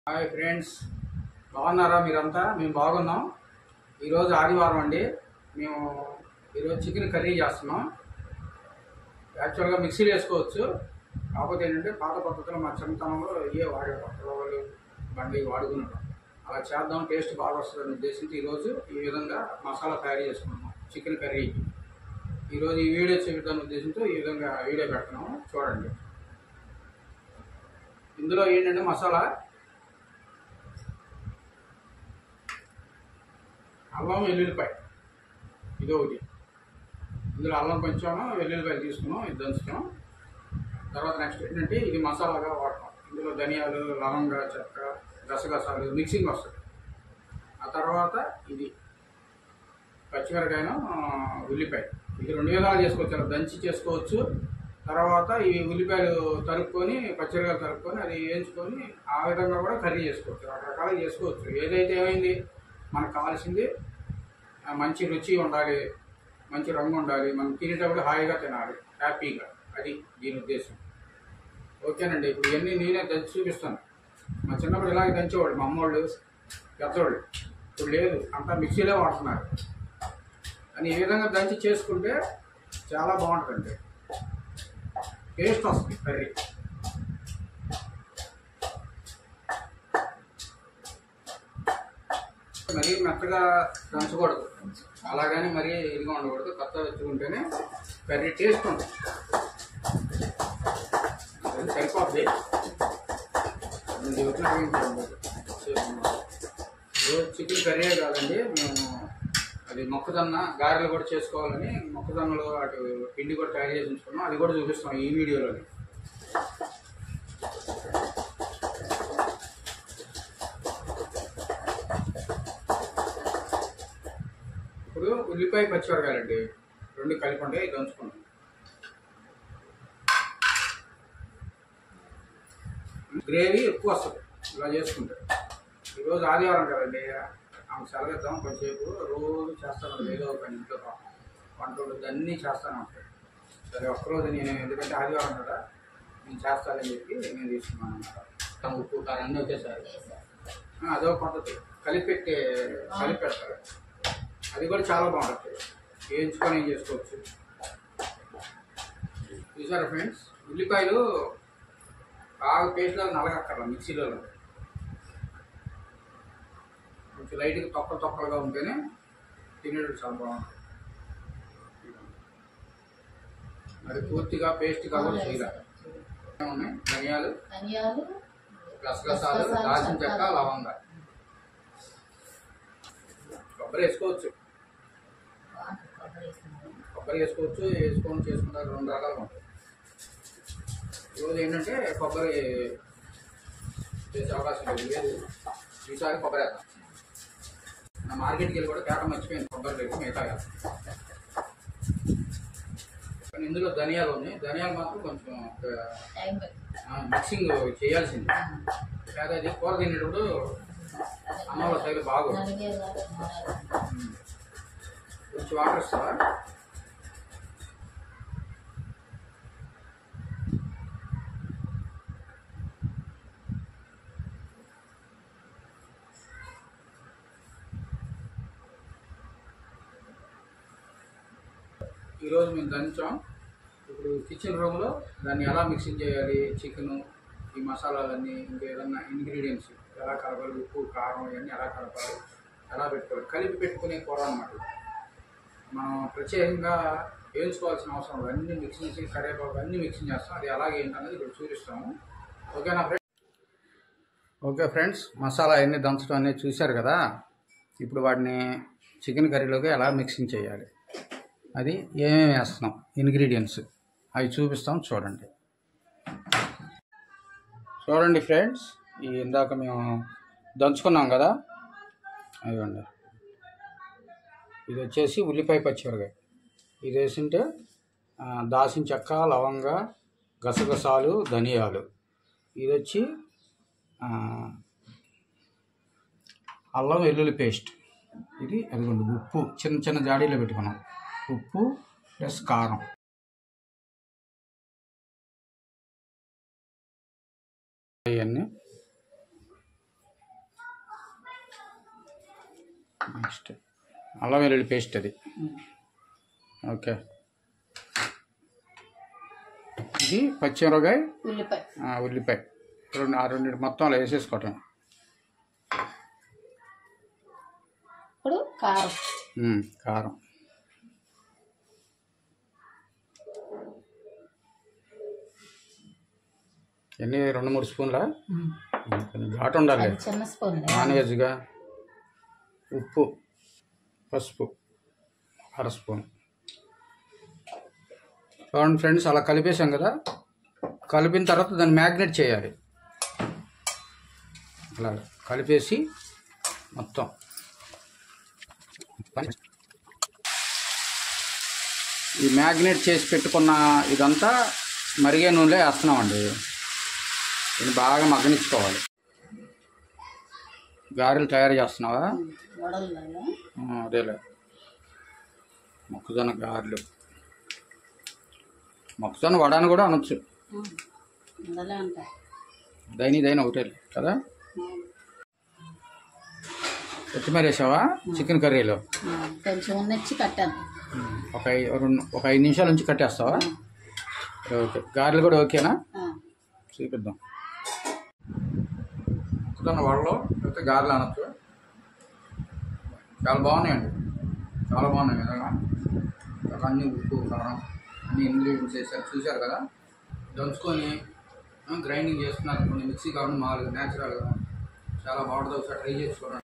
Hi friends బాగున్నారా మీరంతా మేము బాగున్నాం ఈరోజు ఆదివారం అండి మేము ఈరోజు చికెన్ కర్రీ చేస్తున్నాం యాక్చువల్గా మిక్సీలో వేసుకోవచ్చు కాకపోతే ఏంటంటే పాత పద్ధతిలో మా చిన్నతనంలో ఏ వాడేవారు వాళ్ళు బండి వాడుకున్నాం అలా చేద్దాం టేస్ట్ బాగా వస్తుందని ఉద్దేశంతో ఈరోజు ఈ విధంగా మసాలా తయారు చేసుకున్నాం చికెన్ కర్రీకి ఈరోజు ఈ వీడియో చూపిద్దాం ఉద్దేశంతో ఈ విధంగా వీడియో పెడుతున్నాము చూడండి ఇందులో ఏంటంటే మసాలా అల్లం వెల్లుల్లిపాయ ఇది ఒకటి ఇందులో అల్లం కొంచెం వెల్లుల్లిపాయలు తీసుకున్నాం ఇది దంచుతాం తర్వాత నెక్స్ట్ ఏంటంటే ఇది మసాలాగా వాడతాం ఇందులో ధనియాలు లవంగ చెక్క గసగసాలు మిక్సింగ్ వస్తుంది ఆ తర్వాత ఇది పచ్చిమిరకాయను ఆ, ఉల్లిపాయ ఇది రెండు విధాలు చేసుకోవచ్చు అలా దంచి చేసుకోవచ్చు తర్వాత ఈ ఉల్లిపాయలు తరుక్కొని పచ్చిమిరకాయలు తరుక్కొని అది వేయించుకొని ఆ విధంగా కూడా కర్రీ చేసుకోవచ్చు రకరకాలుగా చేసుకోవచ్చు ఏదైతే ఏమైంది మనకు కావాల్సింది ఆ, మంచి రుచి ఉండాలి మంచి రంగు ఉండాలి మనం తినేటప్పుడు హాయిగా తినాలి హ్యాపీగా అది దీని ఉద్దేశం ఓకేనండి ఇప్పుడు ఇవన్నీ నేనే దంచి చూపిస్తాను మా చిన్నప్పుడు ఇలాగే దంచేవాడు మా అమ్మోళ్ళు పెద్దవాళ్ళు ఇప్పుడు లేదు అంతా మిక్సీలో వాడుతున్నారు అని ఈ విధంగా దంచి చేసుకుంటే చాలా బాగుంటుంది టేస్ట్ వస్తుంది కర్రీ మరీ మెత్తగా దంచకూడదు అలాగని మరీ ఇదిగా ఉండకూడదు కొత్త వెచ్చుకుంటేనే కర్రీ టేస్ట్ ఉంటుంది అది సరిపోద్ది నేను చెబుతున్నా రోజు చికెన్ కర్రీ కాదండి మేము అది మొక్కజొన్న గారెలు కూడా చేసుకోవాలని మొక్కజొన్నలు అటు పిండి కూడా తయారు చేసి ఉంచుకున్నాం అది కూడా చూపిస్తాం ఈ వీడియోలోని ఇప్పుడు ఉల్లిపాయ పచ్చిమిరకాయలండి రెండు కలిపి ఉంటాయి ఇది దంచుకున్నాం గ్రేవీ ఎక్కువ వస్తుంది ఇలా చేసుకుంటే ఈరోజు ఆదివారం కదండి ఆమె సెలవిద్దాం కొంచెంసేపు రోజు చేస్తాను ఏదో ఒక పని ఇంట్లో పాపం. వంట వండుద్ది అన్నీ చేస్తాను ఉంటాయి సరే ఒక్కరోజు నేను ఎందుకంటే ఆదివారం కదా నేను చేస్తానని చెప్పి నేను తీసుకున్నాను అనమాట ఉప్పు కారం అన్నీ వచ్చేసారి ఆ, అదో పద్ధతి కలిపెట్టే కలిపెడతారు అది కూడా చాలా బాగుంటుంది వేయించుకొని ఏం చేసుకోవచ్చు చూసారా ఫ్రెండ్స్ ఉల్లిపాయలు బాగా పేస్ట్లో నలగక్కర్లా మిక్సీలో కొంచెం లైట్గా తొక్కలు తొక్కలుగా ఉంటేనే తినేటప్పుడు చాలా బాగుంటుంది మరి పూర్తిగా పేస్ట్ కాబట్టి చేయాలి ఉన్నాయి ధనియాలు ధనియాలు గసగసాలు దాల్చిన చెక్క లవంగ కొబ్బరి వేసుకోవచ్చు కొబ్బరి వేసుకున్నాను. కొబ్బరి వేసుకోవచ్చు వేసుకొని చేసుకుంటారు రెండు రకాలు ఉంటాయి ఈరోజు ఏంటంటే కొబ్బరి చేసే అవకాశం లేదు లేదు ఈసారి కొబ్బరి వేద్దాం నా మార్కెట్కి వెళ్ళి కూడా కేట మర్చిపోయింది కొబ్బరి రేపు మిగతా వేద్దాం. కానీ ఇందులో ధనియాలు ఉన్నాయి ధనియాలు మాత్రం కొంచెం ఒక, టైం పట్టింది. ఆ, మిక్సింగ్ చేయాల్సింది కాదు అది కూర తినేటప్పుడు అదే అమ్మ వాళ్ళ సైడ్ బాగోదు నలిగేలాగా ఉండాలి. కొంచెం వాటర్ ఇస్తావా ఈరోజు మేము దంచాం ఇప్పుడు కిచెన్ రూమ్లో దాన్ని ఎలా మిక్సింగ్ చేయాలి చికెను ఈ మసాలాలన్నీ ఇంకా ఏదన్నా ఇంగ్రీడియంట్స్ ఎలా కలపాలి ఉప్పు కారం ఇవన్నీ ఎలా కలపాలి ఎలా పెట్టుకోవాలి కలిపి పెట్టుకునే కూర అన్నమాట మనం ప్రత్యేకంగా వేయించుకోవాల్సిన అవసరం లేదు అన్ని మిక్సింగ్ చేసి కరివేపాకు అన్ని మిక్సింగ్ చేస్తాం అది ఎలాగే ఏంటనేది ఇప్పుడు చూపిస్తాము ఓకేనా ఫ్రెండ్స్ ఓకే ఫ్రెండ్స్ మసాలా అన్ని దంచడం అనేది చూశారు కదా ఇప్పుడు వాటిని చికెన్ కర్రీలోకి ఎలా మిక్సింగ్ చేయాలి అది ఏమేమి వేస్తున్నాం ఇంగ్రీడియంట్స్ అవి చూపిస్తాం చూడండి చూడండి ఫ్రెండ్స్ ఈ ఇందాక మేము దంచుకున్నాం కదా అదిగోండి ఇది వచ్చేసి ఉల్లిపాయ పచ్చిమిరకాయ ఇది వేసింటే ఆ, దాల్చిన చెక్క లవంగ గసగసాలు ధనియాలు ఇది వచ్చి ఆ, అల్లం వెల్లుల్లి పేస్ట్ ఇది అదిగోండి ఉప్పు చిన్న చిన్న జాడీలో పెట్టుకున్నాం ఉప్పు ప్లస్ కారం ఇవన్నీ నెక్స్ట్ అల్లం వెల్లుల్లి పేస్ట్ అది ఓకే ఇది పచ్చిమిరపకాయ ఉల్లిపాయ ఆ, ఉల్లిపాయ రెండు ఆ రెండు మొత్తం అలా వేసేసుకోవటం ఇప్పుడు కారం ఉమ్, కారం ఎన్ని రెండు మూడు స్పూన్లా ఉమ్, కొంచెం ఘాటు ఉండాలి అది చిన్న స్పూన్ నాన్ వెజ్గా ఉప్పు పసుపు అర స్పూన్ చూడండి ఫ్రెండ్స్ అలా కలిపేసాం కదా కలిపిన తర్వాత దాన్ని మ్యాగ్నెట్ చేయాలి అలా కలిపేసి మొత్తం ఈ మ్యాగ్నెట్ చేసి పెట్టుకున్న ఇదంతా మరిగే నూనెలో వేస్తున్నామండి దీన్ని బాగా మగ్గనిచ్చుకోవాలి గారెలు తయారు చేస్తున్నావా వడలు ఆ, అదేలే మొక్కజొన్న గారెలు మొక్కజొన్న వడాను కూడా అనొచ్చు వడలే ఉంటాయి దైని దైన ఒకటే కదా కొత్తిమీర వేసావా చికెన్ కర్రీలో కొంచెం ఉన్నచ్చి కట్టాను ఒక ఐ- రెండు ఒక ఐదు నిమిషాల నుంచి కట్టేస్తావా ఓకే గారెలు కూడా ఓకేనా ఆ, చూపిద్దాం మొక్కజొన్న వడలో లేకపోతే గారెలు అనొచ్చు చాలా బాగున్నాయండి చాలా బాగున్నాయి నిజంగా చాలా అన్ని ఉప్పు కారం అన్ని ఇంగ్రీడియంట్స్ వేసారు చూశారు కదా దంచుకొని గ్రైండింగ్ చేసుకున్నారు కొన్ని మిక్సీ కాకుండా మామూలుగా న్యాచురల్గా చాలా బాగుంటుంది ఒకసారి ట్రై చేసుకోండి